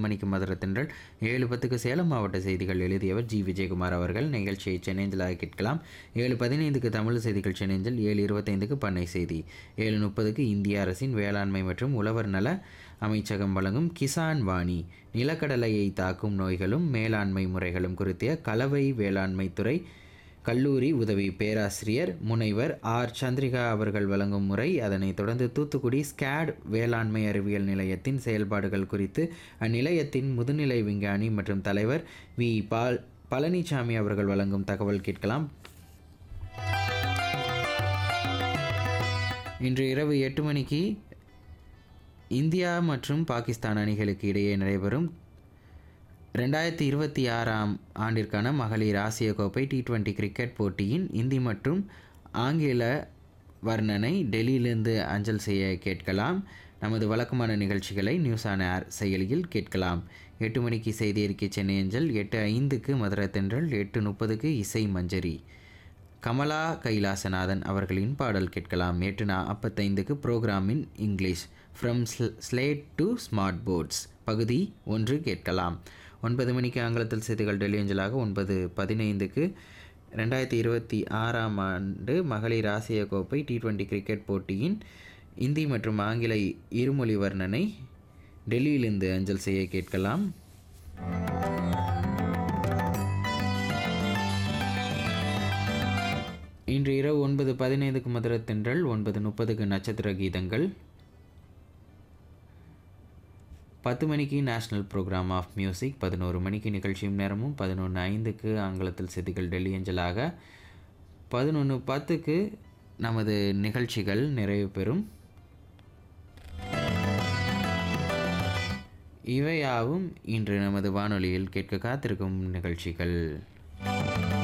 மணிக்கு மதுரை தென்றல் ஏழு பத்துக்கு சேலம் மாவட்ட செய்திகள் எழுதியவர் ஜி விஜயகுமார் அவர்கள் நிகழ்ச்சியை சென்னேஞ்சலாக கேட்கலாம் ஏழு பதினைந்துக்கு தமிழ் செய்திகள் சென்னேஞ்சல் ஏழு இருபத்தைந்துக்கு பண்ணை செய்தி ஏழு முப்பதுக்கு இந்திய அரசின் வேளாண்மை மற்றும் உழவர் நல அமைச்சகம் வழங்கும் கிசான் வாணி நிலக்கடலையை தாக்கும் நோய்களும் மேலாண்மை முறைகளும் குறித்த கலவை வேளாண்மை துறை கல்லூரி உதவி பேராசிரியர் முனைவர் ஆர் சந்திரிகா அவர்கள் வழங்கும் முறை அதனைத் தொடர்ந்து தூத்துக்குடி ஸ்கேட் வேளாண்மை அறிவியல் நிலையத்தின் செயல்பாடுகள் குறித்து அந்நிலையத்தின் முதுநிலை விஞ்ஞானி மற்றும் தலைவர் வி பால் பழனிசாமி அவர்கள் வழங்கும் தகவல் கேட்கலாம் இன்று இரவு எட்டு மணிக்கு இந்தியா மற்றும் பாகிஸ்தான் அணிகளுக்கு இடையே நடைபெறும் ரெண்டாயிரத்தி இருபத்தி ஆறாம் ஆண்டிற்கான மகளிர் ஆசிய கோப்பை டி டுவெண்ட்டி கிரிக்கெட் போட்டியின் இந்தி மற்றும் ஆங்கில வர்ணனை டெல்லியிலிருந்து அஞ்சல் செய்ய கேட்கலாம் நமது வழக்கமான நிகழ்ச்சிகளை நியூஸ் ஆன் ஏர் செயலியில் கேட்கலாம் எட்டு மணிக்கு செய்தி அறிக்கை சென்னை அஞ்சல் எட்டு ஐந்துக்கு மதுரை தென்றல் எட்டு முப்பதுக்கு இசை மஞ்சரி கமலா கைலாசநாதன் அவர்களின் பாடல் கேட்கலாம் எட்டு நாற்பத்தைந்துக்கு ப்ரோக்ராமின் English from slate to smart boards பகுதி ஒன்று கேட்கலாம் ஒன்பது மணிக்கு ஆங்கிலத்தில் செய்திகள் டெல்லி அஞ்சலாக ஒன்பது பதினைந்துக்கு ரெண்டாயிரத்தி இருபத்தி ஆறாம் ஆண்டு மகளிர் ஆசிய கோப்பை டி டுவெண்ட்டி கிரிக்கெட் போட்டியின் இந்தி மற்றும் ஆங்கில இருமொழி வர்ணனை டெல்லியிலிருந்து அஞ்சல் செய்ய கேட்கலாம் இன்று இரவு ஒன்பது பதினைந்துக்கு மதுரை தென்றல் ஒன்பது முப்பதுக்கு நட்சத்திர கீதங்கள் பத்து மணிக்கு நேஷ்னல் ப்ரோக்ராம் ஆஃப் மியூசிக் பதினோரு மணிக்கு நிகழ்ச்சியும் நேரமும் பதினொன்று ஐந்துக்கு ஆங்கிலத்தில் செய்திகள் டெல்லி அஞ்சலாக பதினொன்று பத்துக்கு நமது நிகழ்ச்சிகள் நிறைவு பெறும் இவையாவும் இன்று நமது வானொலியில் கேட்க காத்திருக்கும் நிகழ்ச்சிகள்